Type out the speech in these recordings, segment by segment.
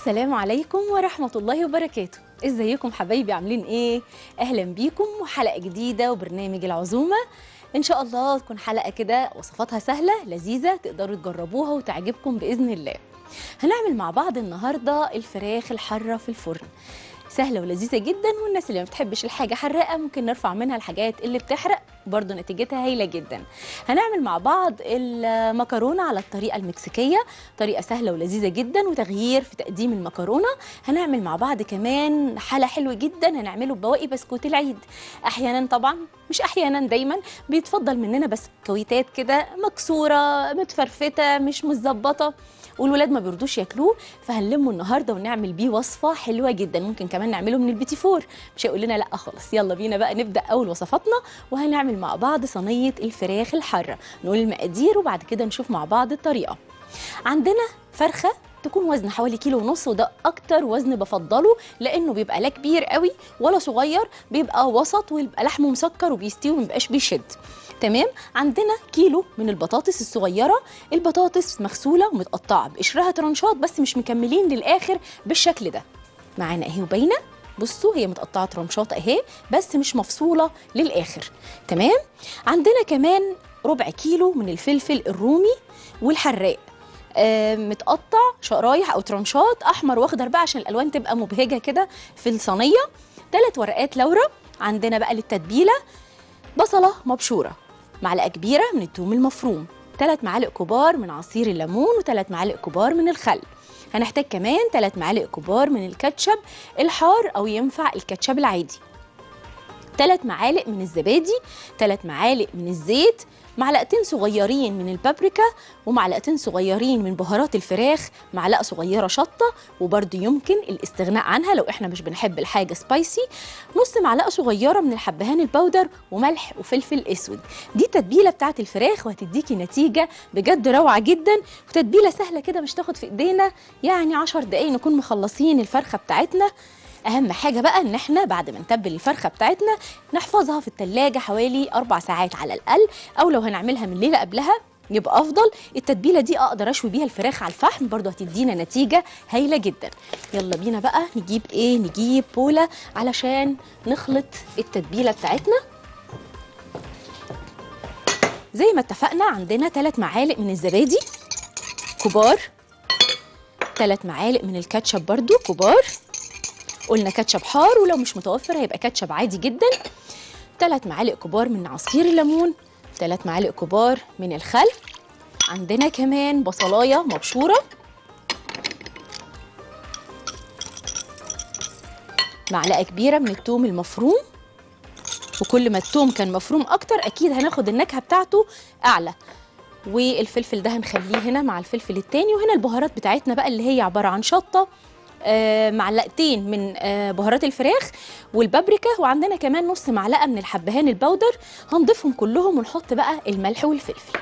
السلام عليكم ورحمة الله وبركاته ازيكم حبايبي عاملين ايه اهلا بيكم وحلقة جديدة وبرنامج العزومة ان شاء الله تكون حلقة كده وصفاتها سهلة لذيذة تقدروا تجربوها وتعجبكم بإذن الله هنعمل مع بعض النهاردة الفراخ الحارة في الفرن سهلة ولذيذة جدا والناس اللي ما بتحبش الحاجة حراقة ممكن نرفع منها الحاجات اللي بتحرق برضه نتيجتها هايلة جدا هنعمل مع بعض المكرونة على الطريقة المكسيكية طريقة سهلة ولذيذة جدا وتغيير في تقديم المكرونة هنعمل مع بعض كمان حالة حلوة جدا هنعمله ببواقي بسكوت العيد أحيانا طبعا مش أحيانا دايما بيتفضل مننا بسكويتات كده مكسورة متفرفتة مش متظبطة والولاد ما بيرضوش ياكلوه فهنلمه النهارده ونعمل بيه وصفه حلوه جدا ممكن كمان نعمله من البيتي فور مش هيقول لنا لا خالص يلا بينا بقى نبدا اول وصفاتنا وهنعمل مع بعض صينيه الفراخ الحاره نقول المقادير وبعد كده نشوف مع بعض الطريقه عندنا فرخه تكون وزن حوالي كيلو ونص وده اكتر وزن بفضله لانه بيبقى لا كبير قوي ولا صغير بيبقى وسط ويبقى لحمه مسكر وبيستوي ومبقاش بيشد تمام عندنا كيلو من البطاطس الصغيره البطاطس مغسوله ومتقطعه بقشرها ترنشات بس مش مكملين للاخر بالشكل ده معانا اهي وباينه بصوا هي متقطعه ترنشات اهي بس مش مفصوله للاخر تمام عندنا كمان ربع كيلو من الفلفل الرومي والحراق آه متقطع شرايح او ترنشات احمر واخضر بقى عشان الالوان تبقى مبهجه كده في الصينيه ثلاث ورقات لورا عندنا بقى للتتبيله بصله مبشوره معلقه كبيره من الثوم المفروم ثلاث معالق كبار من عصير الليمون وثلاث معالق كبار من الخل هنحتاج كمان ثلاث معالق كبار من الكاتشب الحار او ينفع الكاتشب العادي ثلاث معالق من الزبادي ثلاث معالق من الزيت معلقتين صغيرين من البابريكا ومعلقتين صغيرين من بهارات الفراخ معلقه صغيره شطه وبرده يمكن الاستغناء عنها لو احنا مش بنحب الحاجه سبايسي نص معلقه صغيره من الحبهان البودر وملح وفلفل اسود دي التتبيله بتاعه الفراخ وهتديكي نتيجه بجد روعه جدا وتتبيله سهله كده مش تاخد في ايدينا يعني 10 دقايق نكون مخلصين الفرخه بتاعتنا اهم حاجه بقى ان احنا بعد ما نتبل الفرخه بتاعتنا نحفظها في التلاجة حوالي اربع ساعات على الاقل او لو هنعملها من ليله قبلها يبقى افضل التتبيله دي اقدر اشوي بيها الفراخ على الفحم برضو هتدينا نتيجه هايله جدا يلا بينا بقى نجيب ايه نجيب بوله علشان نخلط التتبيله بتاعتنا زي ما اتفقنا عندنا 3 معالق من الزبادي كبار 3 معالق من الكاتشب برضو كبار قلنا كاتشب حار ولو مش متوفر هيبقى كاتشب عادي جدا ثلاث معالق كبار من عصير الليمون ثلاث معالق كبار من الخل عندنا كمان بصلايه مبشوره معلقه كبيره من الثوم المفروم وكل ما الثوم كان مفروم اكتر اكيد هناخد النكهه بتاعته اعلى والفلفل ده هنخليه هنا مع الفلفل التاني وهنا البهارات بتاعتنا بقى اللي هي عباره عن شطه آه معلقتين من آه بهارات الفراخ والبابريكا وعندنا كمان نص معلقه من الحبهان البودر هنضيفهم كلهم ونحط بقى الملح والفلفل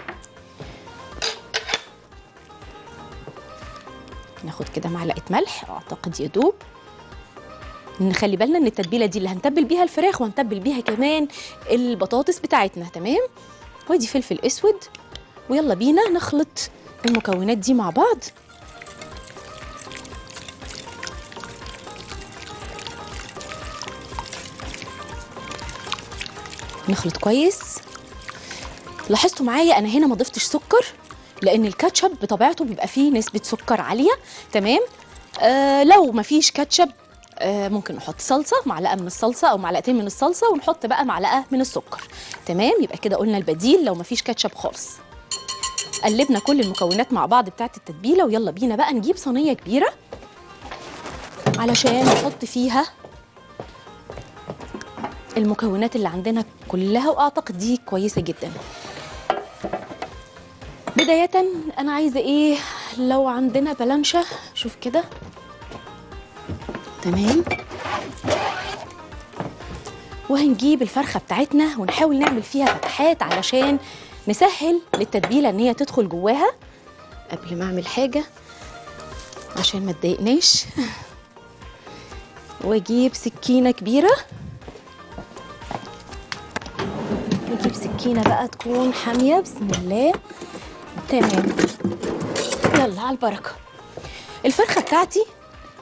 ناخد كده معلقه ملح اعتقد يدوب نخلي بالنا ان التتبيله دي اللي هنتبل بيها الفراخ وهنتبل بيها كمان البطاطس بتاعتنا تمام ودي فلفل اسود ويلا بينا نخلط المكونات دي مع بعض نخلط كويس لاحظتوا معايا انا هنا ما ضفتش سكر لان الكاتشب بطبيعته بيبقى فيه نسبه سكر عاليه تمام آه لو ما فيش كاتشب آه ممكن نحط صلصه معلقه من الصلصه او معلقتين من الصلصه ونحط بقى معلقه من السكر تمام يبقى كده قلنا البديل لو ما فيش كاتشب خالص قلبنا كل المكونات مع بعض بتاعه التتبيله ويلا بينا بقى نجيب صينيه كبيره علشان نحط فيها المكونات اللي عندنا كلها واعتقد دي كويسه جدا بدايه انا عايزه ايه لو عندنا بلانشه شوف كده تمام وهنجيب الفرخه بتاعتنا ونحاول نعمل فيها فتحات علشان نسهل للتتبيله ان هي تدخل جواها قبل ما اعمل حاجه عشان ما تضايقناش واجيب سكينه كبيره نجيب سكينة بقى تكون حامية بسم الله تمام يلا على البركة الفرخة بتاعتي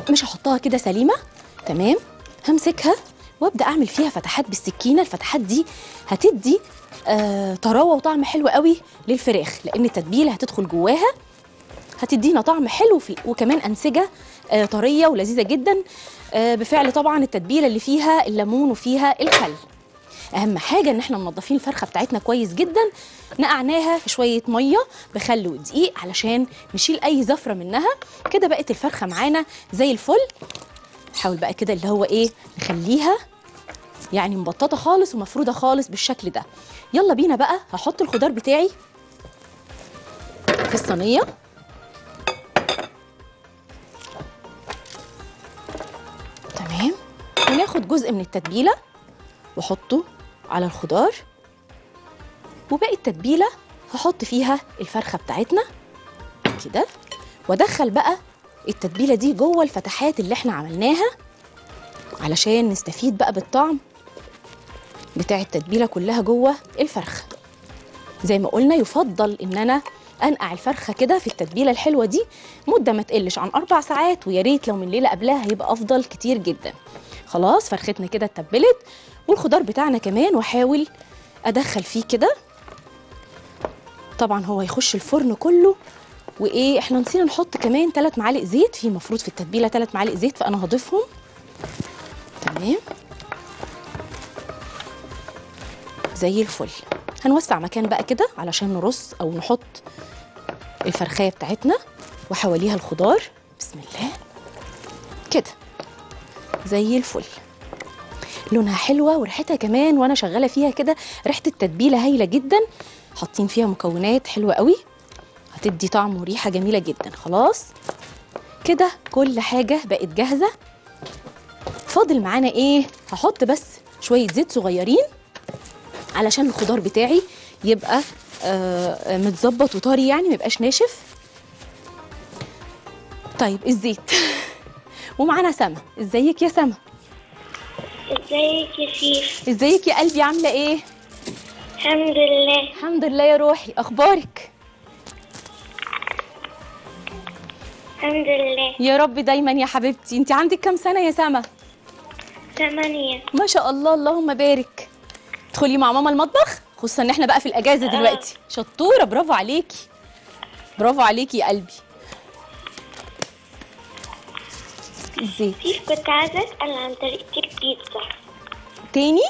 مش هحطها كده سليمه تمام همسكها وابدا اعمل فيها فتحات بالسكينه الفتحات دي هتدي آه طراوه وطعم حلو قوي للفراخ لان التتبيله هتدخل جواها هتدينا طعم حلو في وكمان انسجه آه طريه ولذيذه جدا آه بفعل طبعا التتبيله اللي فيها الليمون وفيها الخل اهم حاجه ان احنا منضفين الفرخه بتاعتنا كويس جدا نقعناها في شويه ميه بخل ودقيق علشان نشيل اي زفره منها كده بقت الفرخه معانا زي الفل نحاول بقى كده اللي هو ايه نخليها يعني مبططه خالص ومفروده خالص بالشكل ده يلا بينا بقى هحط الخضار بتاعي في الصينيه تمام وناخد جزء من التتبيله واحطه على الخضار وباقي التتبيله هحط فيها الفرخه بتاعتنا كده وادخل بقى التتبيله دي جوه الفتحات اللي احنا عملناها علشان نستفيد بقى بالطعم بتاع التتبيله كلها جوه الفرخه زي ما قلنا يفضل ان انا انقع الفرخه كده في التتبيله الحلوه دي مده ما تقلش عن اربع ساعات ويا ريت لو من ليله قبلها هيبقى افضل كتير جدا خلاص فرختنا كده اتبلت والخضار بتاعنا كمان واحاول ادخل فيه كده طبعا هو يخش الفرن كله وايه احنا نسينا نحط كمان 3 معالق زيت في مفروض في التتبيله 3 معالق زيت فانا هضيفهم تمام زي الفل هنوسع مكان بقى كده علشان نرص او نحط الفرخايه بتاعتنا وحواليها الخضار بسم الله كده زي الفل لونها حلوه وريحتها كمان وانا شغاله فيها كده ريحه التتبيله هايله جدا حاطين فيها مكونات حلوه قوي هتدي طعم وريحه جميله جدا خلاص كده كل حاجه بقت جاهزه فاضل معانا ايه هحط بس شويه زيت صغيرين علشان الخضار بتاعي يبقى آه متظبط وطري يعني ما يبقاش ناشف طيب الزيت ومعانا سما ازيك يا سما ازيك يا شيف ازيك يا قلبي عامله ايه الحمد لله الحمد لله يا روحي اخبارك الحمد لله يا رب دايما يا حبيبتي انت عندك كام سنه يا سما ثمانية ما شاء الله اللهم بارك ادخلي مع ماما المطبخ خصوصا ان احنا بقى في الاجازه آه. دلوقتي شطوره برافو عليكي برافو عليكي يا قلبي الزيت شيف كنت عايزة أسأل عن طريقة البيتزا تاني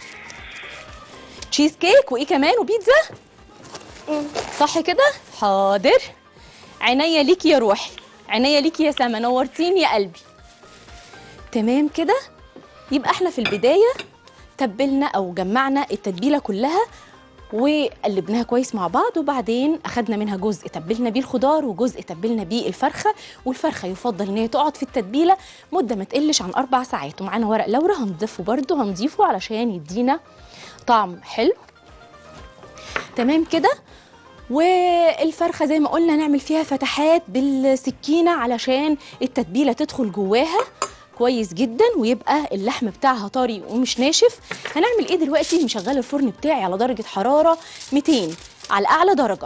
تشيز كيك وايه كمان وبيتزا مم. صح كده حاضر عينيا ليكي يا روحي عينيا ليكي يا سما نورتيني يا قلبي تمام كده يبقى احنا في البدايه تبلنا او جمعنا التتبيله كلها وقلبناها كويس مع بعض وبعدين اخدنا منها جزء تبلنا بيه الخضار وجزء تبلنا بيه الفرخه والفرخه يفضل ان هي تقعد في التتبيله مده ما تقلش عن اربع ساعات ومعانا ورق لورا هنضيفه برده هنضيفه علشان يدينا طعم حلو تمام كده والفرخه زي ما قلنا نعمل فيها فتحات بالسكينه علشان التتبيله تدخل جواها كويس جدا ويبقى اللحم بتاعها طري ومش ناشف هنعمل ايه دلوقتي مشغله الفرن بتاعي على درجه حراره 200 على اعلى درجه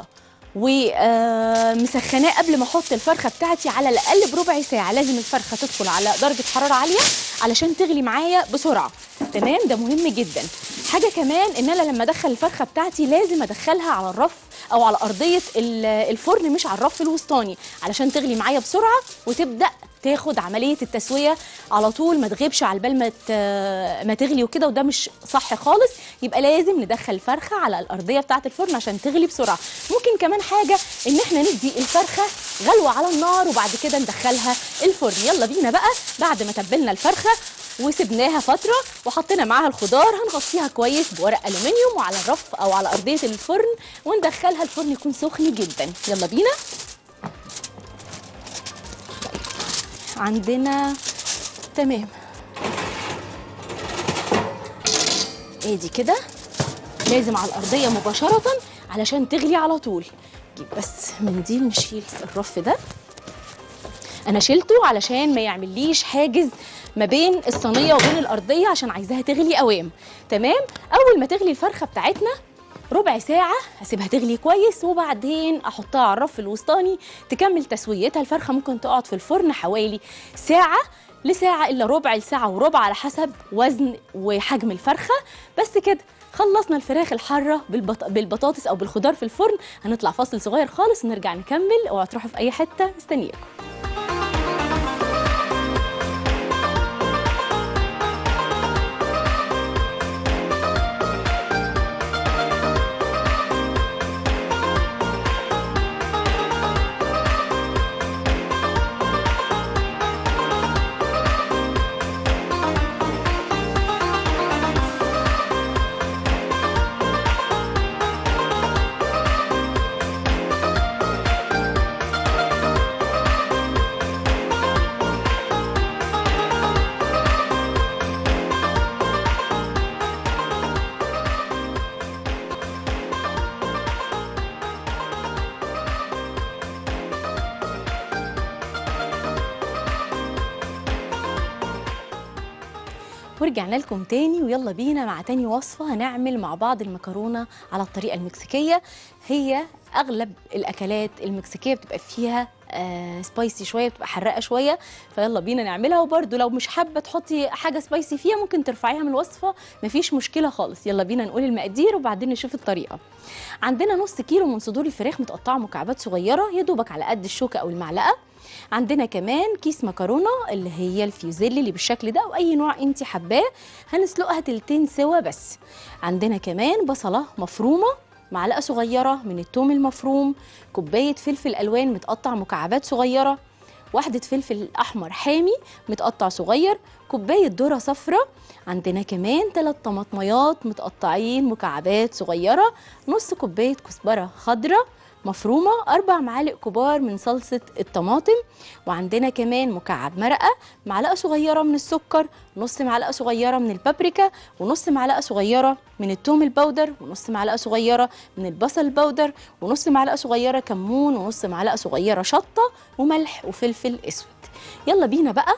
ومسخناه قبل ما احط الفرخه بتاعتي على الاقل بربع ساعه لازم الفرخه تدخل على درجه حراره عاليه علشان تغلي معايا بسرعه تمام ده مهم جدا حاجه كمان ان انا لما ادخل الفرخه بتاعتي لازم ادخلها على الرف او على ارضيه ال- الفرن مش على الرف الوسطاني علشان تغلي معايا بسرعه وتبدا تاخد عمليه التسويه على طول ما تغيبش على بال ما ت- ما تغلي وكده وده مش صح خالص يبقى لازم ندخل الفرخه على الارضيه بتاعه الفرن عشان تغلي بسرعه ممكن كمان حاجه ان احنا ندي الفرخه غلوه على النار وبعد كده ندخلها الفرن يلا بينا بقى بعد ما تبلنا الفرخه وسبناها فتره وحطينا معاها الخضار هنغطيها كويس بورق الومنيوم وعلى الرف او على ارضيه الفرن وندخلها الفرن يكون سخن جدا يلا بينا عندنا تمام ادي كده لازم على الارضيه مباشره علشان تغلي على طول نجيب بس منديل نشيل الرف ده انا شيلته علشان ما يعمليش حاجز ما بين الصينيه وبين الارضيه عشان عايزاها تغلي قوام تمام اول ما تغلي الفرخه بتاعتنا ربع ساعة هسيبها تغلي كويس وبعدين احطها على الرف الوسطاني تكمل تسويتها الفرخة ممكن تقعد في الفرن حوالي ساعة لساعة إلا ربع لساعة وربع على حسب وزن وحجم الفرخة بس كده خلصنا الفراخ الحارة بالبط... بالبطاطس أو بالخضار في الفرن هنطلع فاصل صغير خالص ونرجع نكمل اوعوا تروحوا في أي حتة مستنياكم ورجعنا لكم تاني ويلا بينا مع تاني وصفة هنعمل مع بعض المكرونة على الطريقة المكسيكية هي أغلب الأكلات المكسيكية بتبقى فيها آه سبايسي شوية بتبقى حراقة شوية فيلا بينا نعملها وبرده لو مش حابة تحطي حاجة سبايسي فيها ممكن ترفعيها من الوصفة مفيش مشكلة خالص يلا بينا نقول المقادير وبعدين نشوف الطريقة عندنا نص كيلو من صدور الفراخ متقطعة مكعبات صغيرة يا دوبك على قد الشوكة أو المعلقة عندنا كمان كيس مكرونه اللي هي الفيوزيلي اللي بالشكل ده او اي نوع انت حباه هنسلقها تلتين سوا بس عندنا كمان بصله مفرومه معلقه صغيره من الثوم المفروم كوبايه فلفل الوان متقطع مكعبات صغيره واحدة فلفل أحمر حامي متقطع صغير كوباية ذرة صفرة عندنا كمان ثلاث طماطميات متقطعين مكعبات صغيرة نص كوباية كزبرة خضراء مفرومة أربع معالق كبار من صلصة الطماطم وعندنا كمان مكعب مرقة معلقة صغيرة من السكر نص معلقة صغيرة من البابريكا ونص معلقة صغيرة من التوم البودر ونص معلقة صغيرة من البصل البودر ونص معلقة صغيرة كمون ونص معلقة صغيرة شطة وملح وفلفل أسود يلا بينا بقى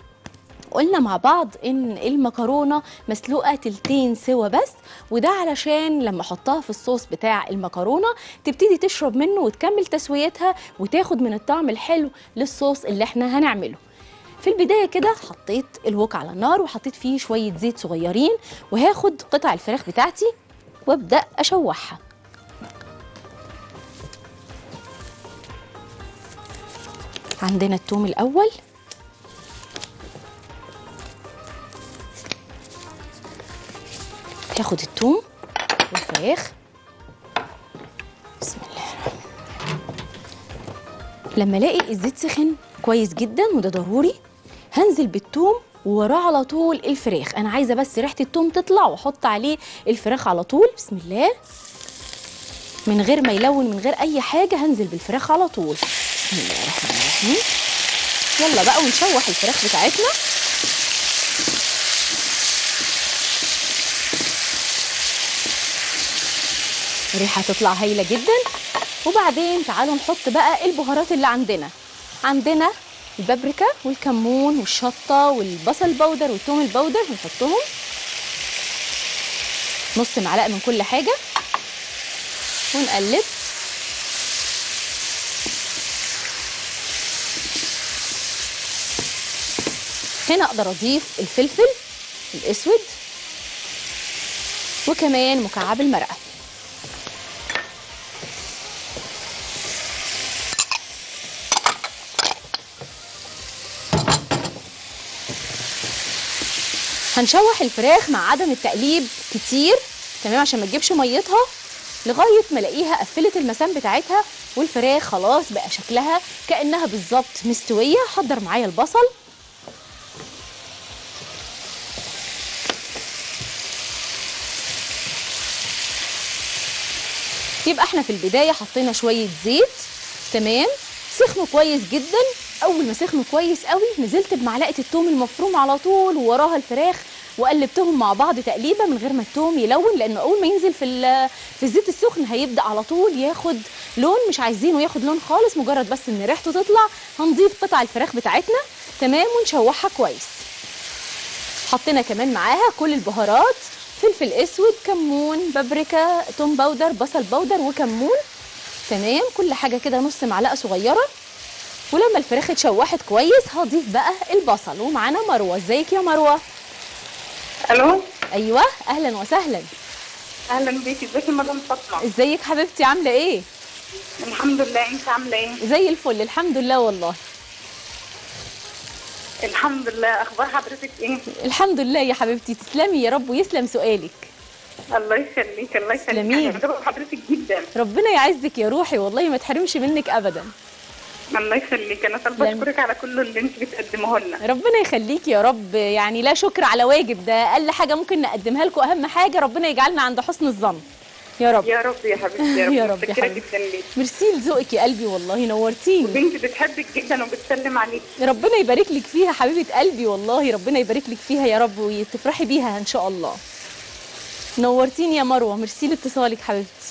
قلنا مع بعض ان المكرونه مسلوقه تلتين سوا بس وده علشان لما احطها في الصوص بتاع المكرونه تبتدي تشرب منه وتكمل تسويتها وتاخد من الطعم الحلو للصوص اللي احنا هنعمله في البدايه كده حطيت الوك على النار وحطيت فيه شويه زيت صغيرين وهاخد قطع الفراخ بتاعتي وابدا اشوحها عندنا التوم الاول هاخد الثوم والفراخ بسم الله الرحمن الرحيم لما الاقي الزيت سخن كويس جدا وده ضروري هنزل بالثوم ووراه على طول الفراخ انا عايزه بس ريحه الثوم تطلع واحط عليه الفراخ على طول بسم الله من غير ما يلون من غير اي حاجه هنزل بالفراخ على طول بسم الله الرحمن الرحيم يلا بقى ونشوح الفراخ بتاعتنا الريحه هتطلع هايله جدا وبعدين تعالوا نحط بقى البهارات اللي عندنا عندنا البابريكا والكمون والشطه والبصل البودر والثوم البودر هنحطهم نص معلقه من كل حاجه ونقلب هنا اقدر اضيف الفلفل الاسود وكمان مكعب المرقه هنشوح الفراخ مع عدم التقليب كتير تمام عشان ما تجيبش ميتها لغايه ما الاقيها قفلت المسام بتاعتها والفراخ خلاص بقى شكلها كانها بالظبط مستويه حضر معايا البصل يبقى احنا في البدايه حطينا شويه زيت تمام سخنوا كويس جدا اول ما سخنوا كويس قوي نزلت بمعلقه الثوم المفروم على طول ووراها الفراخ وقلبتهم مع بعض تقليبه من غير ما الثوم يلون لانه اول ما ينزل في في الزيت السخن هيبدا على طول ياخد لون مش عايزينه ياخد لون خالص مجرد بس ان ريحته تطلع هنضيف قطع الفراخ بتاعتنا تمام ونشوحها كويس حطينا كمان معاها كل البهارات فلفل اسود كمون بابريكا توم باودر بصل باودر وكمون تمام كل حاجه كده نص معلقه صغيره ولما الفراخ اتشوحت كويس هضيف بقى البصل ومعانا مروه ازيك يا مروه الو ايوه اهلا وسهلا اهلا بيكي ازيك يا مدام فاطمه ازيك حبيبتي عامله ايه الحمد لله انت عامله ايه زي الفل الحمد لله والله الحمد لله اخبار حضرتك ايه الحمد لله يا حبيبتي تسلمي يا رب ويسلم سؤالك الله يخليك الله يخليك تسلمي. انا بتابع حضرتك جدا ربنا يعزك يا روحي والله ما تحرمش منك ابدا الله يخليك انا طالبه تسلمي. اشكرك على كل اللي انت بتقدمه لنا ربنا يخليكي يا رب يعني لا شكر على واجب ده اقل حاجه ممكن نقدمها لكم اهم حاجه ربنا يجعلنا عند حسن الظن يا رب يا رب يا حبيبتي يا رب يا رب يا متشكره حبيبتي. جدا ليك ميرسي لذوقك يا قلبي والله نورتيني بنتي بتحبك جدا وبتسلم عليك ربنا يبارك لك فيها حبيبه قلبي والله ربنا يبارك لك فيها يا رب وتفرحي بيها ان شاء الله نورتيني يا مروه ميرسي لاتصالك حبيبتي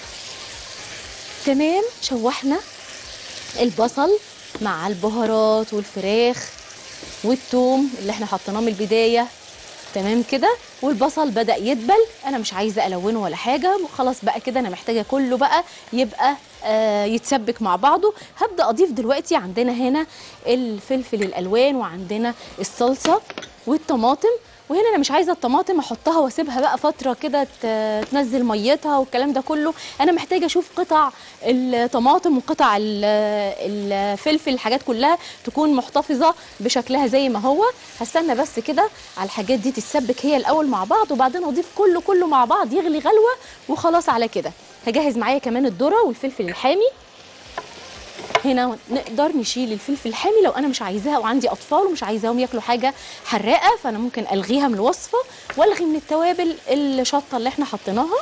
تمام شوحنا البصل مع البهارات والفراخ والثوم اللي احنا حطيناه من البدايه تمام كده والبصل بدا يدبل انا مش عايزه الونه ولا حاجه خلاص بقى كده انا محتاجه كله بقى يبقى آه يتسبك مع بعضه هبدا اضيف دلوقتي عندنا هنا الفلفل الالوان وعندنا الصلصه والطماطم وهنا انا مش عايزه الطماطم احطها واسيبها بقى فتره كده ت- تنزل ميتها والكلام ده كله انا محتاجه اشوف قطع الطماطم وقطع ال- الفلفل الحاجات كلها تكون محتفظه بشكلها زي ما هو هستنى بس كده على الحاجات دي تتسبك هي الاول مع بعض وبعدين اضيف كله كله مع بعض يغلي غلوه وخلاص على كده هجهز معايا كمان الذره والفلفل الحامي هنا نقدر نشيل الفلفل الحامي لو انا مش عايزاها وعندي اطفال ومش عايزاهم ياكلوا حاجه حراقه فانا ممكن الغيها من الوصفه والغي من التوابل الشطه اللي احنا حطيناها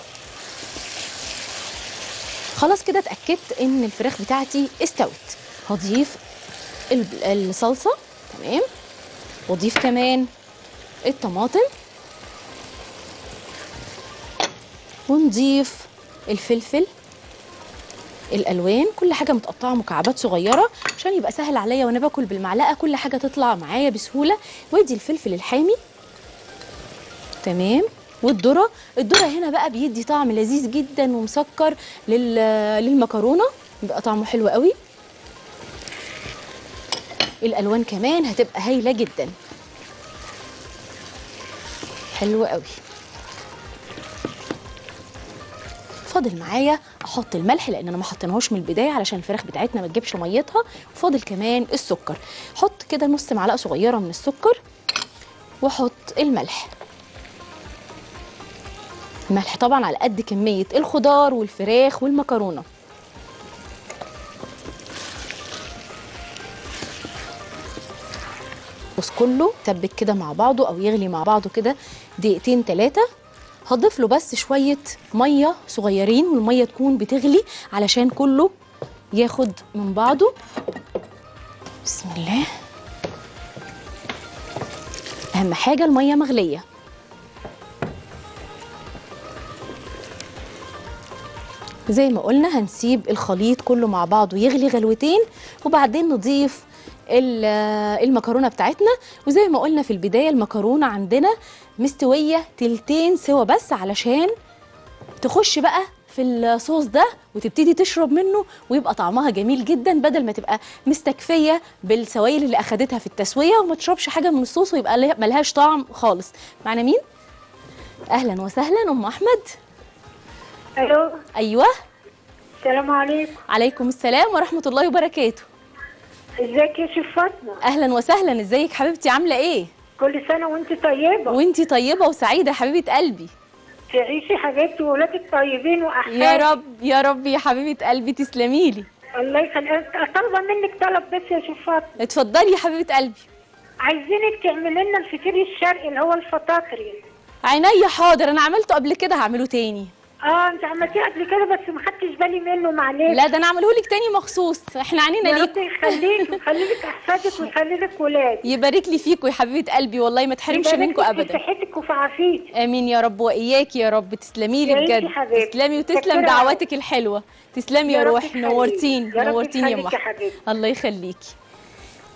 خلاص كده اتاكدت ان الفراخ بتاعتي استوت هضيف ال- الصلصه تمام واضيف كمان الطماطم ونضيف الفلفل الالوان كل حاجه متقطعه مكعبات صغيره عشان يبقى سهل عليا وانا باكل بالمعلقه كل حاجه تطلع معايا بسهوله وادي الفلفل الحامي تمام والذره الذره هنا بقى بيدي طعم لذيذ جدا ومسكر لل... للمكرونه بيبقى طعمه حلو قوي الالوان كمان هتبقى هايله جدا حلو قوي فاضل معايا احط الملح لان انا ما حطيناهوش من البدايه علشان الفراخ بتاعتنا ما تجيبش ميتها وفاضل كمان السكر حط كده نص معلقه صغيره من السكر واحط الملح الملح طبعا على قد كميه الخضار والفراخ والمكرونه بص كله تبك كده مع بعضه او يغلي مع بعضه كده دقيقتين ثلاثه هضيف له بس شويه ميه صغيرين والميه تكون بتغلي علشان كله ياخد من بعضه بسم الله اهم حاجه الميه مغليه زي ما قلنا هنسيب الخليط كله مع بعضه يغلي غلوتين وبعدين نضيف ال- المكرونه بتاعتنا وزي ما قلنا في البدايه المكرونه عندنا مستويه تلتين سوا بس علشان تخش بقى في الصوص ده وتبتدي تشرب منه ويبقى طعمها جميل جدا بدل ما تبقى مستكفيه بالسوائل اللي اخدتها في التسويه وما تشربش حاجه من الصوص ويبقى لها- ملهاش طعم خالص معنا مين اهلا وسهلا ام احمد الو ايوه السلام عليكم عليكم السلام ورحمه الله وبركاته ازيك يا شيف فاطمه اهلا وسهلا ازيك حبيبتي عامله ايه كل سنه وانت طيبه وانتي طيبه وسعيده حبيبه قلبي تعيشي حبيبتي وولادك طيبين واحفاد يا رب يا رب يا حبيبه قلبي تسلمي لي الله يخليك طالبه منك طلب بس يا شيف فاطمه اتفضلي يا حبيبه قلبي عايزينك تعملي لنا الفطير الشرقي اللي هو الفطاطري عينيا حاضر انا عملته قبل كده هعمله تاني اه انت عملتيه قبل كده بس ما خدتش بالي منه معلش لا ده انا اعمله لك تاني مخصوص احنا عنينا يا رب ليكم يخليك ويخلي لك احفادك ويخلي لك ولاد يبارك لي فيكم يا حبيبه قلبي والله ما تحرمش يبارك منكم لك في ابدا صحتك وفي عافيتك امين يا رب واياكي يا رب تسلمي لي يعيشي بجد حبيبتي. تسلمي وتسلم شكرا. دعواتك الحلوه تسلمي يا يا رب روحي يخليك. نورتيني يا رب نورتيني يا يخليك ام يا أحمد. حبيبتي. الله يخليكي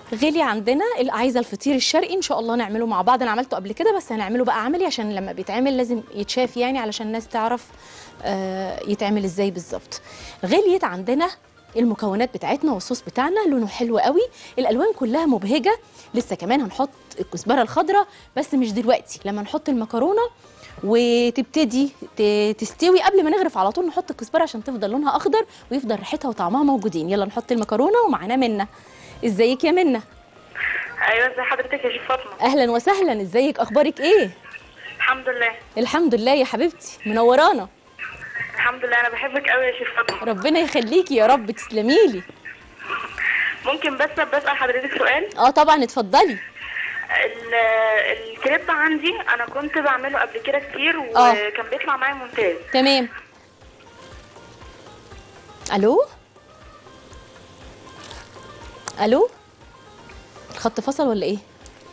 غلي عندنا اللي عايزه الفطير الشرقي ان شاء الله نعمله مع بعض انا عملته قبل كده بس هنعمله بقى عملي عشان لما بيتعمل لازم يتشاف يعني علشان الناس تعرف آه، يتعمل ازاي بالظبط غليت عندنا المكونات بتاعتنا والصوص بتاعنا لونه حلو قوي الالوان كلها مبهجه لسه كمان هنحط الكزبره الخضراء بس مش دلوقتي لما نحط المكرونه وتبتدي ت- تستوي قبل ما نغرف على طول نحط الكزبره عشان تفضل لونها اخضر ويفضل ريحتها وطعمها موجودين يلا نحط المكرونه ومعانا منى ازيك يا منى ايوه ازي حضرتك يا شيف فاطمه اهلا وسهلا ازيك اخبارك ايه الحمد لله الحمد لله يا حبيبتي منورانا الحمد لله انا بحبك قوي يا شيف فاطمه ربنا يخليكي يا رب تسلمي لي ممكن بس بسال حضرتك سؤال اه طبعا اتفضلي ال- الكريب عندي انا كنت بعمله قبل كده كتير آه. وكان بيطلع معايا ممتاز تمام الو الو الخط فصل ولا ايه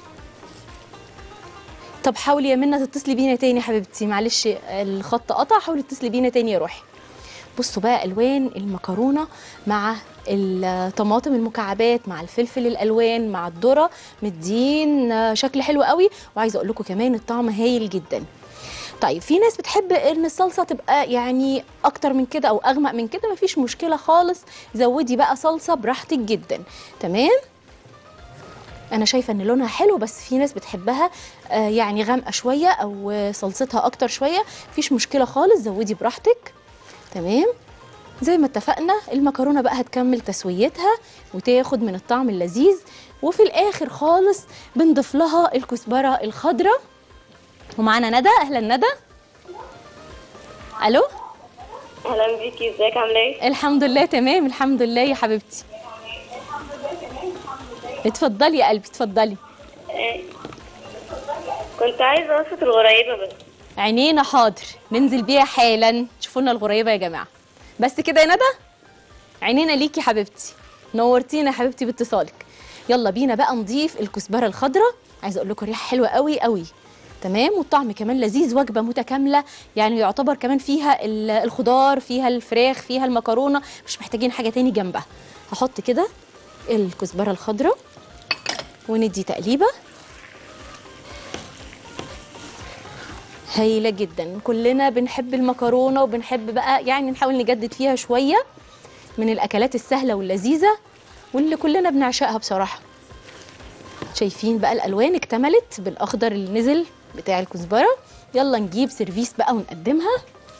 طب حاولي يا منى تتصلي بينا تاني يا حبيبتي معلش الخط قطع حاولي تتصلي بينا تاني يا روحي بصوا بقى الوان المكرونه مع الطماطم المكعبات مع الفلفل الالوان مع الذره مدين آه، شكل حلو قوي وعايزه اقول لكم كمان الطعم هايل جدا طيب في ناس بتحب ان الصلصه تبقى يعني اكتر من كده او اغمق من كده مفيش مشكله خالص زودي بقى صلصه براحتك جدا تمام انا شايفه ان لونها حلو بس في ناس بتحبها آه، يعني غامقه شويه او آه، صلصتها اكتر شويه مفيش مشكله خالص زودي براحتك تمام زي ما اتفقنا المكرونه بقى هتكمل تسويتها وتاخد من الطعم اللذيذ وفي الاخر خالص بنضيف لها الكزبره الخضراء ومعانا ندى اهلا ندى الو اهلا بيكي ازيك عامله ايه الحمد لله تمام الحمد لله يا حبيبتي اتفضلي يا قلبي اتفضلي كنت عايزه وصفه الغريبه بس عينينا حاضر ننزل بيها حالا شوفوا لنا الغريبه يا جماعه بس كده يا ندى عينينا ليكي يا حبيبتي نورتينا يا حبيبتي باتصالك يلا بينا بقى نضيف الكزبره الخضراء عايزه اقول لكم ريحه حلوه قوي قوي تمام والطعم كمان لذيذ وجبه متكامله يعني يعتبر كمان فيها ال- الخضار فيها الفراخ فيها المكرونه مش محتاجين حاجه تاني جنبها هحط كده الكزبره الخضراء وندي تقليبه هايله جدا كلنا بنحب المكرونه وبنحب بقى يعني نحاول نجدد فيها شويه من الاكلات السهله واللذيذه واللي كلنا بنعشقها بصراحه شايفين بقى الالوان اكتملت بالاخضر اللي نزل بتاع الكزبره يلا نجيب سيرفيس بقى ونقدمها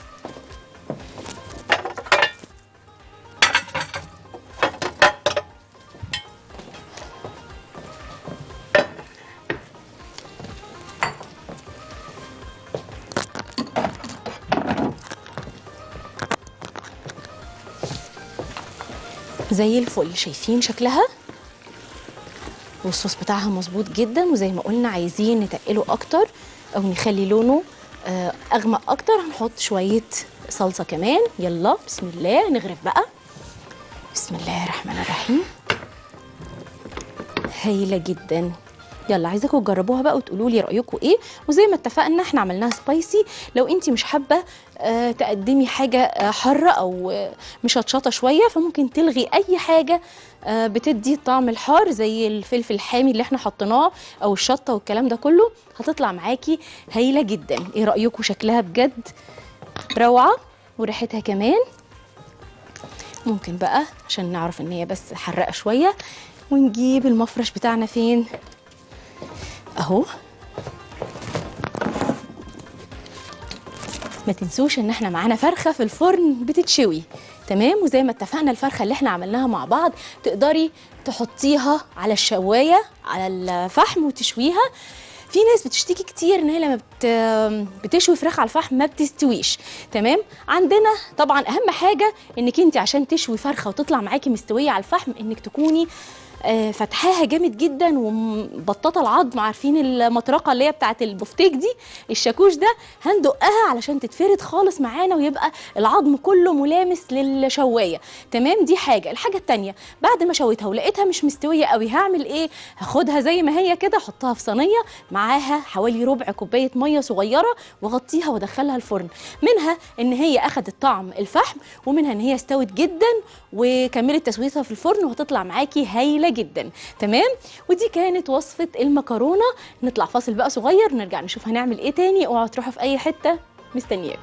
زي الفل شايفين شكلها والصوص بتاعها مظبوط جدا وزي ما قلنا عايزين نتقله اكتر او نخلي لونه آه، اغمق اكتر هنحط شويه صلصه كمان يلا بسم الله نغرف بقى بسم الله الرحمن الرحيم هايله جدا يلا عايزاكم تجربوها بقى وتقولوا لي رايكم ايه وزي ما اتفقنا احنا عملناها سبايسي لو انت مش حابه آه تقدمي حاجه آه حاره او آه مشطشطه شويه فممكن تلغي اي حاجه آه بتدي طعم الحار زي الفلفل الحامي اللي احنا حطيناه او الشطه والكلام ده كله هتطلع معاكي هايله جدا ايه رايكم شكلها بجد روعه وريحتها كمان ممكن بقى عشان نعرف ان هي بس حرقه شويه ونجيب المفرش بتاعنا فين اهو ما تنسوش ان احنا معانا فرخه في الفرن بتتشوي تمام وزي ما اتفقنا الفرخه اللي احنا عملناها مع بعض تقدري تحطيها على الشوايه على الفحم وتشويها في ناس بتشتكي كتير ان هي لما بت... بتشوي فراخ على الفحم ما بتستويش تمام عندنا طبعا اهم حاجه انك انت عشان تشوي فرخه وتطلع معاكي مستويه على الفحم انك تكوني آه، فتحاها جامد جدا ومبططه العظم عارفين المطرقه اللي هي بتاعه البفتيك دي الشاكوش ده هندقها علشان تتفرد خالص معانا ويبقى العظم كله ملامس للشوايه تمام دي حاجه الحاجه التانية بعد ما شويتها ولقيتها مش مستويه قوي هعمل ايه هاخدها زي ما هي كده احطها في صينيه معاها حوالي ربع كوبايه ميه صغيره واغطيها وادخلها الفرن منها ان هي اخدت طعم الفحم ومنها ان هي استوت جدا وكملت تسويتها في الفرن وهتطلع معاكي هايله جدا تمام ودي كانت وصفه المكرونه نطلع فاصل بقى صغير نرجع نشوف هنعمل ايه تاني اوعوا تروحوا في اي حته مستنياكم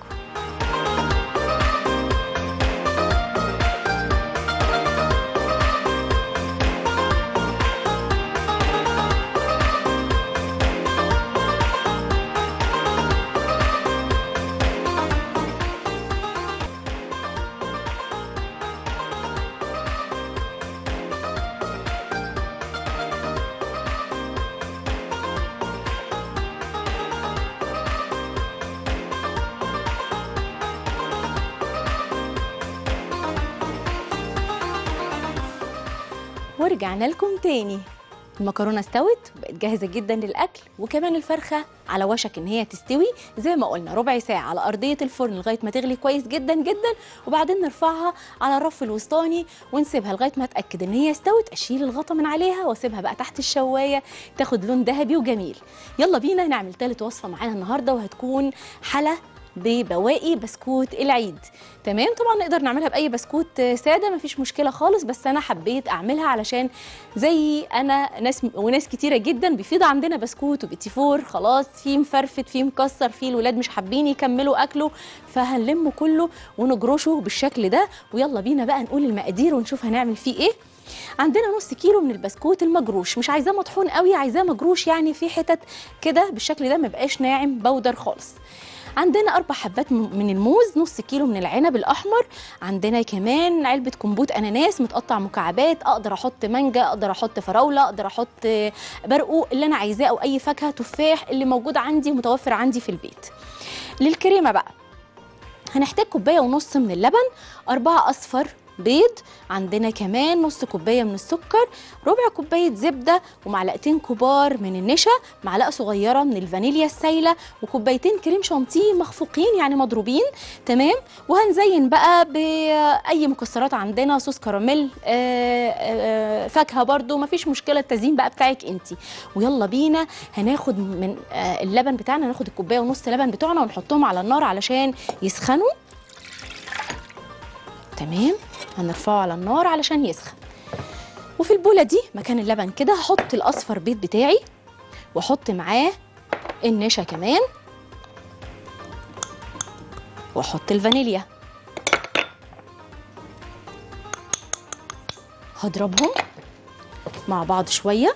ورجعنا لكم تاني المكرونه استوت بقت جاهزه جدا للاكل وكمان الفرخه على وشك ان هي تستوي زي ما قلنا ربع ساعه على ارضيه الفرن لغايه ما تغلي كويس جدا جدا وبعدين نرفعها على الرف الوسطاني ونسيبها لغايه ما اتاكد ان هي استوت اشيل الغطا من عليها واسيبها بقى تحت الشوايه تاخد لون ذهبي وجميل يلا بينا نعمل ثالث وصفه معانا النهارده وهتكون حلا ببواقي بسكوت العيد تمام طبعا نقدر نعملها باي بسكوت ساده مفيش مشكله خالص بس انا حبيت اعملها علشان زي انا ناس وناس كتيره جدا بيفيض عندنا بسكوت وبيتي فور خلاص في مفرفت في مكسر في الولاد مش حابين يكملوا اكله فهنلمه كله ونجرشه بالشكل ده ويلا بينا بقى نقول المقادير ونشوف هنعمل فيه ايه عندنا نص كيلو من البسكوت المجروش مش عايزاه مطحون قوي عايزاه مجروش يعني في حتت كده بالشكل ده ما يبقاش ناعم بودر خالص عندنا اربع حبات م- من الموز نص كيلو من العنب الاحمر عندنا كمان علبه كمبوت اناناس متقطع مكعبات اقدر احط مانجا اقدر احط فراوله اقدر احط آه، برقوق اللي انا عايزاه او اي فاكهه تفاح اللي موجود عندي متوفر عندي في البيت للكريمه بقى هنحتاج كوبايه ونص من اللبن أربعة أصفر بيض عندنا كمان نص كوباية من السكر ربع كوباية زبدة ومعلقتين كبار من النشا معلقة صغيرة من الفانيليا السايلة وكوبايتين كريم شانتيه مخفوقين يعني مضروبين تمام وهنزين بقى بأي مكسرات عندنا صوص كراميل آه، آه، فاكهة برضو مفيش مشكلة التزيين بقى بتاعك انتي ويلا بينا هناخد من آه، اللبن بتاعنا ناخد الكوباية ونص لبن بتوعنا ونحطهم على النار علشان يسخنوا تمام هنرفعه على النار علشان يسخن وفي البولة دي مكان اللبن كده هحط الأصفر بيض بتاعي واحط معاه النشا كمان واحط الفانيليا هضربهم مع بعض شوية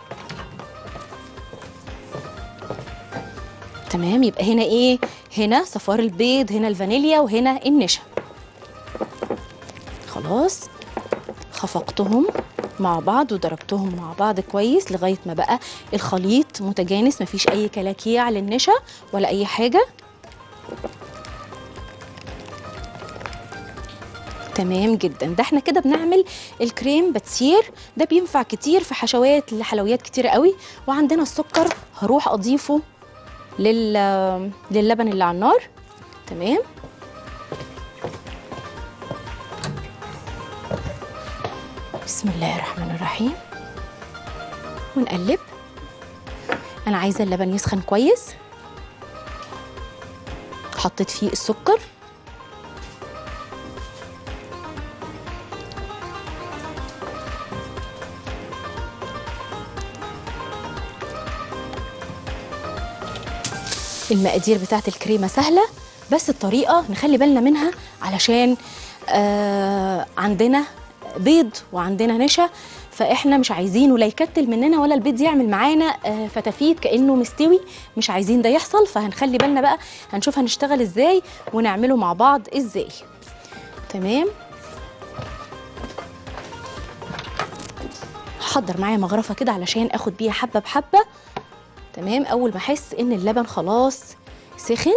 تمام يبقى هنا ايه هنا صفار البيض هنا الفانيليا وهنا النشا خلاص خفقتهم مع بعض وضربتهم مع بعض كويس لغايه ما بقى الخليط متجانس مفيش اي كلاكيع للنشا ولا اي حاجه تمام جدا ده احنا كده بنعمل الكريم باتسير ده بينفع كتير في حشوات لحلويات كتير قوي وعندنا السكر هروح اضيفه لل للبن اللي على النار تمام بسم الله الرحمن الرحيم ونقلب انا عايزه اللبن يسخن كويس حطيت فيه السكر المقادير بتاعت الكريمه سهله بس الطريقه نخلي بالنا منها علشان آه عندنا بيض وعندنا نشا فاحنا مش عايزينه لا يكتل مننا ولا البيض يعمل معانا آه، فتافيت كانه مستوي مش عايزين ده يحصل فهنخلي بالنا بقى هنشوف هنشتغل ازاي ونعمله مع بعض ازاي تمام هحضر معايا مغرفه كده علشان اخد بيها حبه بحبه تمام اول ما احس ان اللبن خلاص سخن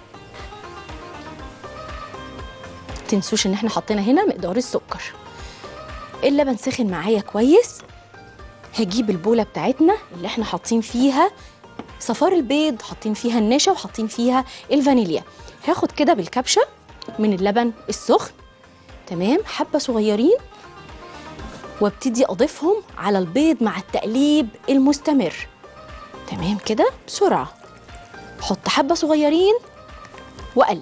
تنسوش ان احنا حطينا هنا مقدار السكر اللبن سخن معايا كويس هجيب البوله بتاعتنا اللي احنا حاطين فيها صفار البيض حاطين فيها النشا وحاطين فيها الفانيليا هاخد كده بالكبشه من اللبن السخن تمام حبه صغيرين وابتدي اضيفهم على البيض مع التقليب المستمر تمام كده بسرعه حط حبه صغيرين واقلب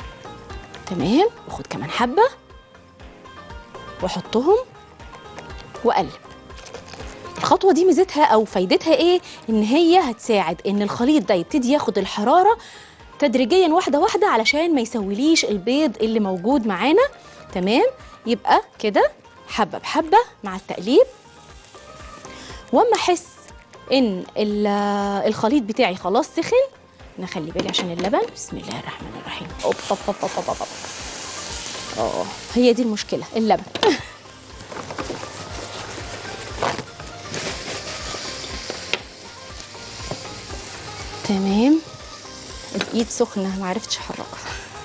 تمام واخد كمان حبه واحطهم واقلب الخطوه دي ميزتها او فايدتها ايه ان هي هتساعد ان الخليط ده يبتدي ياخد الحراره تدريجيا واحده واحده علشان ما يسويليش البيض اللي موجود معانا تمام يبقى كده حبه بحبه مع التقليب واما احس ان ال- الخليط بتاعي خلاص سخن نخلي بالي عشان اللبن بسم الله الرحمن الرحيم اوب اوب اوب اوب اوب اوب اه هي دي المشكله اللبن تمام الايد سخنه ما عرفتش احركها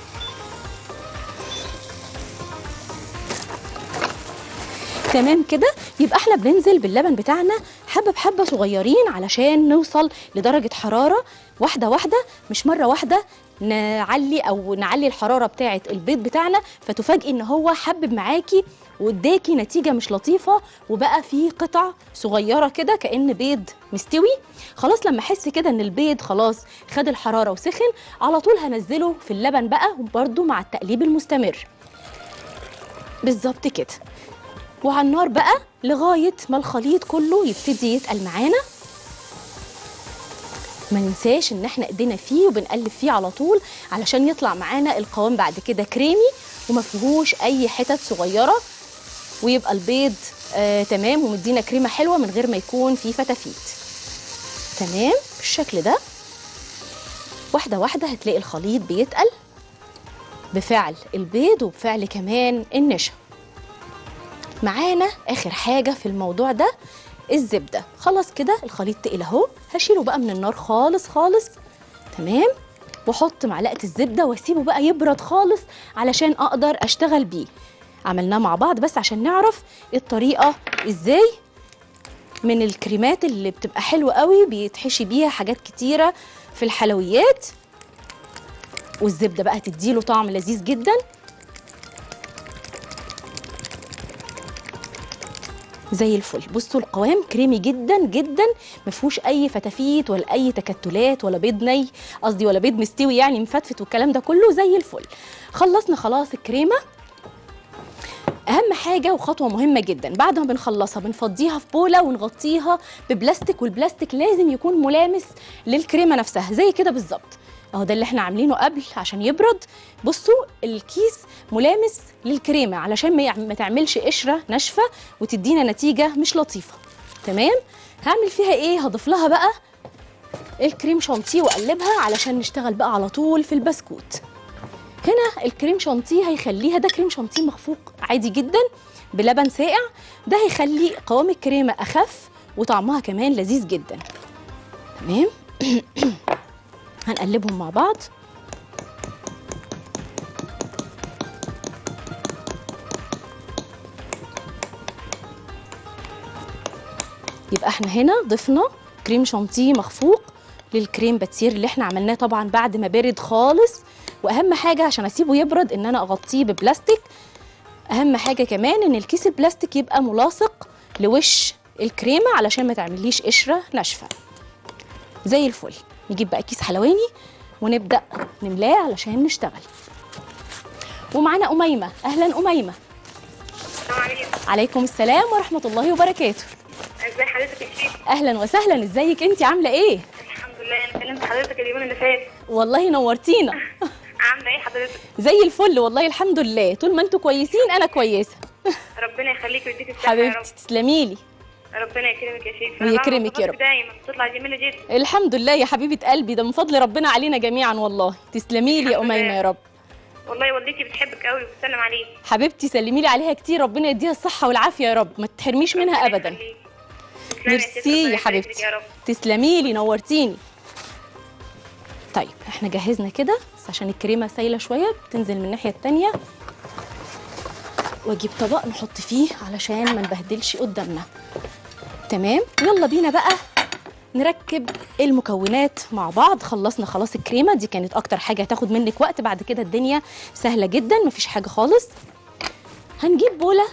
تمام كده يبقى احنا بننزل باللبن بتاعنا حبه بحبه صغيرين علشان نوصل لدرجه حراره واحده واحده مش مره واحده نعلي او نعلي الحراره بتاعه البيض بتاعنا فتفاجئي ان هو حبب معاكي واداكي نتيجه مش لطيفه وبقى فيه قطع صغيره كده كان بيض مستوي خلاص لما احس كده ان البيض خلاص خد الحراره وسخن على طول هنزله في اللبن بقى وبرده مع التقليب المستمر بالظبط كده وعلى النار بقى لغايه ما الخليط كله يبتدي يتقل معانا ما ننساش ان احنا ايدينا فيه وبنقلب فيه على طول علشان يطلع معانا القوام بعد كده كريمي وما فيهوش اي حتت صغيره ويبقى البيض آه تمام ومدينا كريمه حلوه من غير ما يكون فيه فتافيت تمام بالشكل ده واحده واحده هتلاقي الخليط بيتقل بفعل البيض وبفعل كمان النشا معانا اخر حاجه في الموضوع ده الزبده خلاص كده الخليط تقل اهو هشيله بقى من النار خالص خالص تمام واحط معلقه الزبده واسيبه بقى يبرد خالص علشان اقدر اشتغل بيه عملناه مع بعض بس عشان نعرف الطريقه ازاي من الكريمات اللي بتبقى حلوه قوي بيتحشي بيها حاجات كتيره في الحلويات والزبده بقى تديله طعم لذيذ جدا زي الفل بصوا القوام كريمي جدا جدا ما فيهوش اي فتافيت ولا اي تكتلات ولا بيض ني قصدي ولا بيض مستوي يعني مفتفت والكلام ده كله زي الفل خلصنا خلاص الكريمه اهم حاجه وخطوه مهمه جدا بعد ما بنخلصها بنفضيها في بوله ونغطيها ببلاستيك والبلاستيك لازم يكون ملامس للكريمه نفسها زي كده بالظبط اهو ده اللي احنا عاملينه قبل عشان يبرد بصوا الكيس ملامس للكريمه علشان ما يع- ما تعملش قشره ناشفه وتدينا نتيجه مش لطيفه تمام هعمل فيها ايه هضيف لها بقى الكريم شانتيه واقلبها علشان نشتغل بقى على طول في البسكوت هنا الكريم شانتيه هيخليها ده كريم شانتيه مخفوق عادي جدا بلبن ساقع ده هيخلي قوام الكريمه اخف وطعمها كمان لذيذ جدا تمام هنقلبهم مع بعض يبقى احنا هنا ضفنا كريم شانتيه مخفوق للكريم باتسير اللي احنا عملناه طبعا بعد ما بارد خالص واهم حاجه عشان اسيبه يبرد ان انا اغطيه ببلاستيك اهم حاجه كمان ان الكيس البلاستيك يبقى ملاصق لوش الكريمه علشان ما تعمليش قشره ناشفه زي الفل نجيب بقى كيس حلواني ونبدا نملاه علشان نشتغل ومعانا اميمه اهلا اميمه السلام عليكم عليكم السلام ورحمه الله وبركاته ازي حضرتك يا شيخ اهلا وسهلا ازيك انت عامله ايه الحمد لله انا كلمت حضرتك اليومين اللي فات والله نورتينا عامله ايه حضرتك زي الفل والله الحمد لله طول ما انتوا كويسين انا كويسه ربنا يخليك ويديك الصحه يا رب حبيبتي تسلمي لي ربنا يكرمك يا شيخ أنا ويكرمك بعمل يا وصفات رب. دايما بتطلع جميله جدا الحمد لله يا حبيبه قلبي ده من فضل ربنا علينا جميعا والله تسلمي لي يا الحمد اميمه لله. يا رب والله والدتي بتحبك قوي وبتسلم عليك حبيبتي سلمي لي عليها كتير ربنا يديها الصحه والعافيه يا رب ما تحرميش منها ربنا ابدا يخليك. تسلمي يا ست، ميرسي ربنا يا يبارك لك حبيبتي يا رب تسلمي لي نورتيني طيب احنا جهزنا كده بس عشان الكريمه سايله شويه بتنزل من الناحيه التانية واجيب طبق نحط فيه علشان ما نبهدلش قدامنا تمام يلا بينا بقى نركب المكونات مع بعض خلصنا خلاص الكريمه دي كانت اكتر حاجه هتاخد منك وقت بعد كده الدنيا سهله جدا مفيش حاجه خالص هنجيب بوله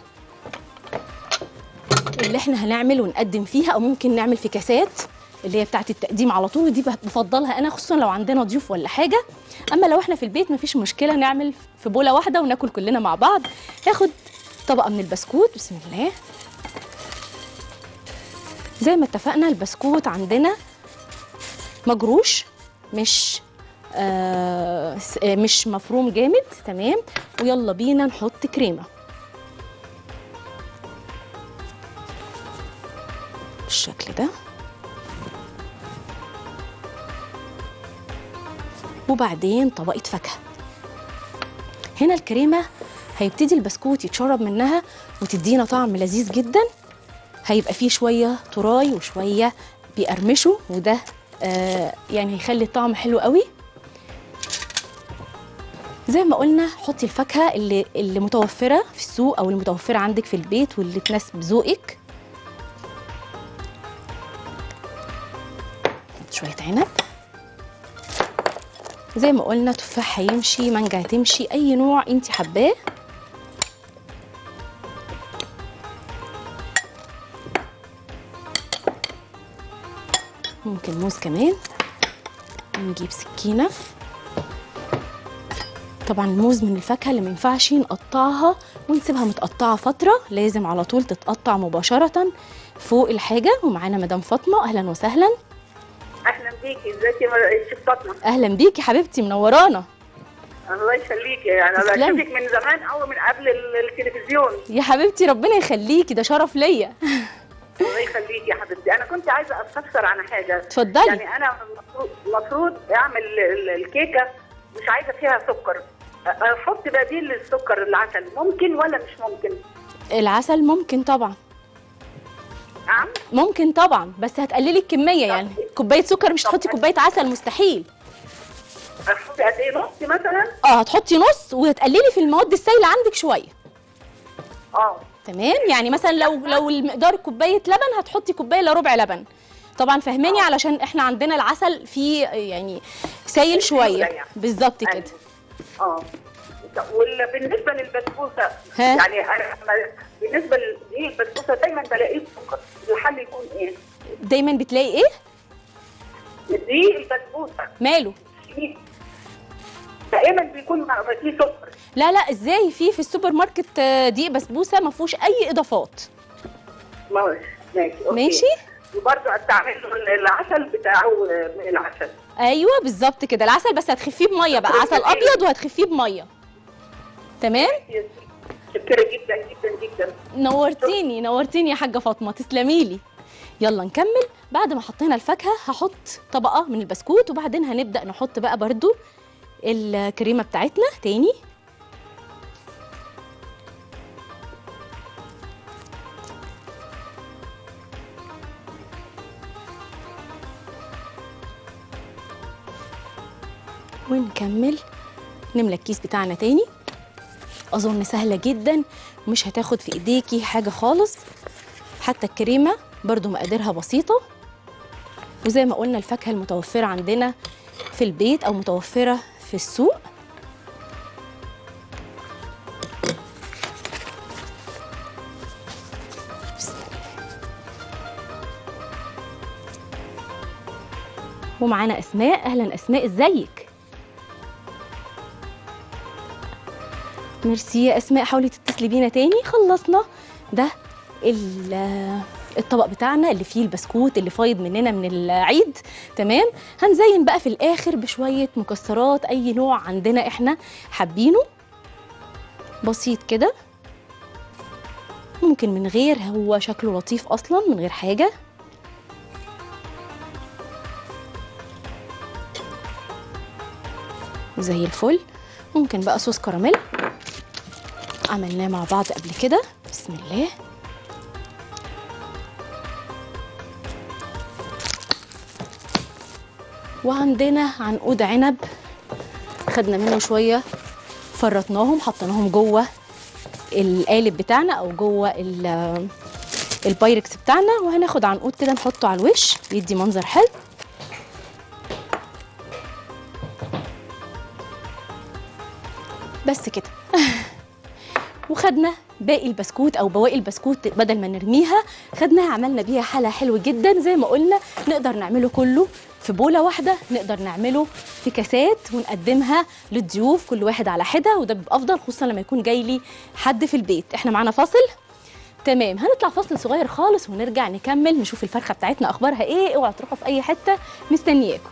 اللي احنا هنعمل ونقدم فيها او ممكن نعمل في كاسات اللي هي بتاعه التقديم على طول دي بفضلها انا خصوصا لو عندنا ضيوف ولا حاجه اما لو احنا في البيت مفيش مشكله نعمل في بوله واحده وناكل كلنا مع بعض هاخد طبقه من البسكوت بسم الله زي ما اتفقنا البسكوت عندنا مجروش مش آه س- آه، مش مفروم جامد تمام ويلا بينا نحط كريمه بالشكل ده وبعدين طبقه فاكهه هنا الكريمه هيبتدي البسكوت يتشرب منها وتدينا طعم لذيذ جدا هيبقى فيه شويه تراي وشويه بيقرمشوا وده آه يعني هيخلي الطعم حلو قوي زي ما قلنا حطي الفاكهه اللي اللي متوفره في السوق او المتوفره عندك في البيت واللي تناسب ذوقك شويه عنب زي ما قلنا تفاح هيمشي مانجا هتمشي اي نوع انت حباه ممكن موز كمان نجيب سكينه طبعا الموز من الفاكهه اللي ما ينفعش نقطعها ونسيبها متقطعه فتره لازم على طول تتقطع مباشره فوق الحاجه ومعانا مدام فاطمه اهلا وسهلا اهلا بيكي ازيك يا شيخ فاطمه اهلا بيكي حبيبتي منورانا الله يخليكي يعني انا تسلمي. بشوفك من زمان او من قبل ال- التلفزيون يا حبيبتي ربنا يخليكي ده شرف ليا الله يخليكي يا حبيبتي انا كنت عايزه استفسر عن حاجه اتفضلي. يعني انا المفروض المفروض اعمل ال- الكيكه مش عايزه فيها سكر احط بديل للسكر العسل ممكن ولا مش ممكن العسل ممكن طبعا نعم ممكن طبعا بس هتقللي الكميه يعني كوبايه سكر مش هتحطي كوبايه عسل مستحيل احط قد ايه نص مثلا اه هتحطي نص وهتقللي في المواد السائله عندك شويه اه تمام يعني مثلا لو لو المقدار كوبايه لبن هتحطي كوبايه الا ربع لبن طبعا فهماني علشان احنا عندنا العسل فيه يعني سايل شويه يعني. بالظبط كده أيوة. اه وبالنسبه للبسبوسه ها؟ يعني انا لما- بالنسبه للبسبوسه دايما بلاقيه سكر الحل يكون ايه؟ دايما بتلاقي ايه دي البسبوسه ماله فيه- دائما بيكون مع- فيه سكر لا لا ازاي في في السوبر ماركت آه، دقيق بسبوسه ما فيهوش اي اضافات ماشي ماشي أوكي. ماشي وبرضه استعمل له العسل بتاعه من العسل ايوه بالظبط كده العسل بس هتخفيه بميه بقى عسل ابيض وهتخفيه بميه تمام شكرا جدا جدا جدا نورتيني نورتيني يا حاجه فاطمه تسلمي لي يلا نكمل بعد ما حطينا الفاكهه هحط طبقه من البسكوت وبعدين هنبدا نحط بقى برضو الكريمه بتاعتنا تاني ونكمل نملى الكيس بتاعنا تاني اظن سهله جدا مش هتاخد في ايديكي حاجه خالص حتى الكريمه برضو مقاديرها بسيطه وزي ما قلنا الفاكهه المتوفره عندنا في البيت او متوفره في السوق بسم الله. ومعانا اسماء اهلا اسماء ازيك ميرسي يا اسماء حاولي تتصلي بينا تاني خلصنا ده ال- الطبق بتاعنا اللي فيه البسكوت اللي فايض مننا من العيد تمام هنزين بقى في الاخر بشويه مكسرات اي نوع عندنا احنا حابينه بسيط كده ممكن من غير هو شكله لطيف اصلا من غير حاجه زي الفل ممكن بقى صوص كراميل عملناه مع بعض قبل كده بسم الله وعندنا عنقود عنب خدنا منه شويه فرطناهم حطيناهم جوه القالب بتاعنا او جوه ال- البايركس بتاعنا وهناخد عنقود كده نحطه على الوش يدي منظر حلو بس كده وخدنا باقي البسكوت او بواقي البسكوت بدل ما نرميها خدناها عملنا بيها حاله حلوه جدا زي ما قلنا نقدر نعمله كله في بوله واحده نقدر نعمله في كاسات ونقدمها للضيوف كل واحد على حده وده بيبقى افضل خصوصا لما يكون جاي لي حد في البيت احنا معانا فاصل تمام هنطلع فصل صغير خالص ونرجع نكمل نشوف الفرخه بتاعتنا اخبارها ايه اوعوا تروحوا في اي حته مستنياكم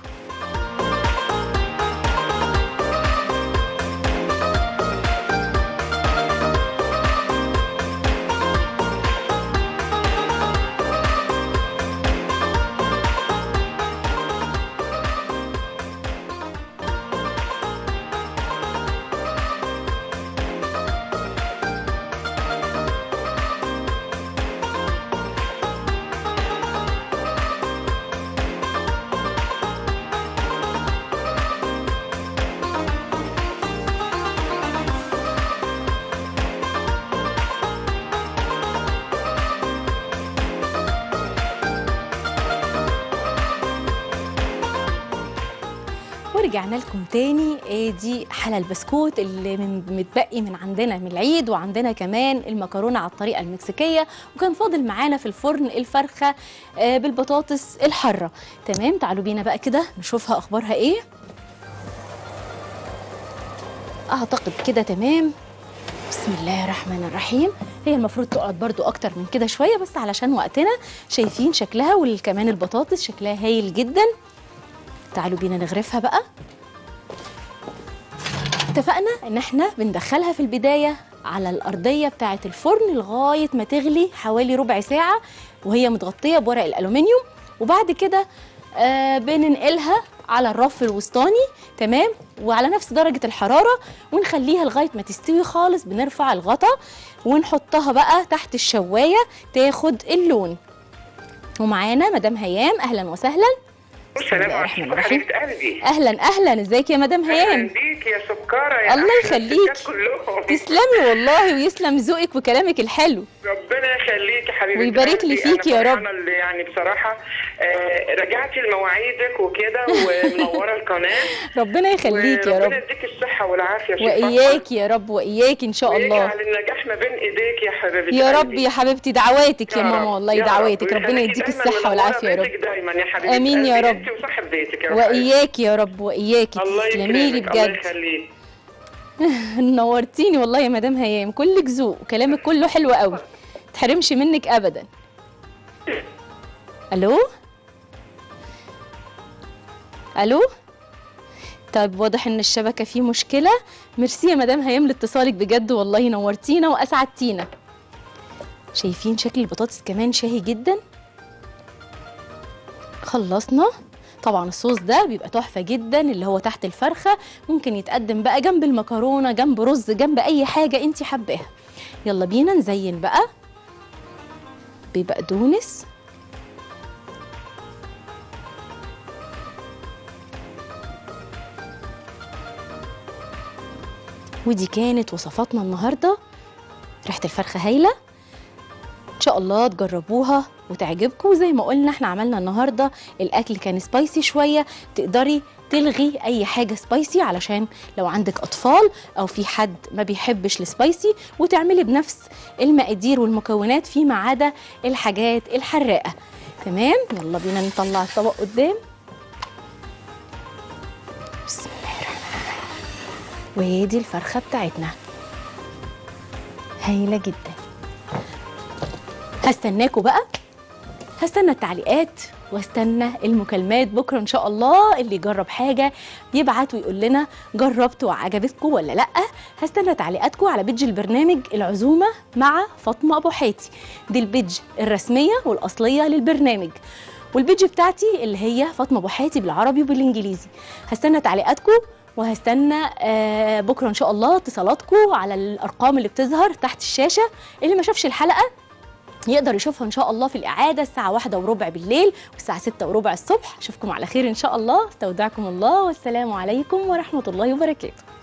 ورجعنا لكم تاني إيه دي حلا البسكوت اللي من متبقي من عندنا من العيد وعندنا كمان المكرونه على الطريقه المكسيكيه وكان فاضل معانا في الفرن الفرخه آه، بالبطاطس الحاره تمام تعالوا بينا بقى كده نشوفها اخبارها ايه اعتقد كده تمام بسم الله الرحمن الرحيم هي المفروض تقعد برضو اكتر من كده شويه بس علشان وقتنا شايفين شكلها وكمان البطاطس شكلها هايل جدا تعالوا بينا نغرفها بقى اتفقنا ان احنا بندخلها في البدايه على الارضيه بتاعه الفرن لغايه ما تغلي حوالي ربع ساعه وهي متغطيه بورق الالومنيوم وبعد كده آه بننقلها على الرف الوسطاني تمام وعلى نفس درجه الحراره ونخليها لغايه ما تستوي خالص بنرفع الغطا ونحطها بقى تحت الشوايه تاخد اللون ومعانا مدام هيام اهلا وسهلا السلام الله الرحمن عليكم الرحيم. حبيبة قلبي اهلا اهلا ازيك يا مدام اهلا هيام بيك يا سكارة يا الله أحلى يخليك. الستات كلهم تسلمي والله ويسلم ذوقك وكلامك الحلو ربنا يخليك يا حبيبتي ويبارك لي قلبي. فيك أنا يا رب. فرحانة اللي يعني بصراحة آه رجعتي لمواعيدك وكده ومنورة القناة ربنا يخليك يا وربنا رب يديك الصحة والعافية شيخ واياك يا رب واياك ان شاء الله ويجعل النجاح ما بين ايديك يا حبيبتي يا رب قلبي. يا حبيبتي دعواتك يا رب. ماما والله يا رب. دعواتك ربنا ويخليكي يديك دايماً الصحه منورة والعافيه يا رب بيتك دايما يا حبيبتي آمين يا قلبي. رب. انت وصاحب بيتك يا رب واياك يا رب واياك الله تسلمي لي يكرمك الله بجد يخليك نورتيني والله يا مدام هيام كلك ذوق وكلامك كله حلو قوي تحرمش منك ابدا الو الو طيب واضح ان الشبكه فيه مشكله ميرسي يا مدام هيام لاتصالك بجد والله نورتينا واسعدتينا شايفين شكل البطاطس كمان شهي جدا خلصنا طبعا الصوص ده بيبقى تحفه جدا اللي هو تحت الفرخه ممكن يتقدم بقى جنب المكرونه جنب رز جنب اي حاجه انت حباها يلا بينا نزين بقى ببقدونس ودي كانت وصفاتنا النهارده ريحه الفرخه هايله ان شاء الله تجربوها وتعجبكم زي ما قلنا احنا عملنا النهارده الاكل كان سبايسي شويه تقدري تلغي اي حاجه سبايسي علشان لو عندك اطفال او في حد ما بيحبش السبايسي وتعملي بنفس المقادير والمكونات فيما عدا الحاجات الحراقه تمام يلا بينا نطلع الطبق قدام بسم الله الرحمن الرحيم وهي دي الفرخه بتاعتنا هايله جدا هستناكوا بقى هستنى التعليقات واستنى المكالمات بكره ان شاء الله اللي يجرب حاجه يبعت ويقول لنا جربتوا وعجبتكم ولا لا هستنى تعليقاتكم على بيدج البرنامج العزومه مع فاطمه ابو حاتي دي البيدج الرسميه والاصليه للبرنامج والبيدج بتاعتي اللي هي فاطمه ابو حاتي بالعربي وبالانجليزي هستنى تعليقاتكم وهستنى آه، بكره ان شاء الله اتصالاتكم على الارقام اللي بتظهر تحت الشاشه اللي ما شافش الحلقه يقدر يشوفها ان شاء الله في الاعاده الساعه واحدة وربع بالليل والساعه ستة وربع الصبح اشوفكم على خير ان شاء الله استودعكم الله والسلام عليكم ورحمه الله وبركاته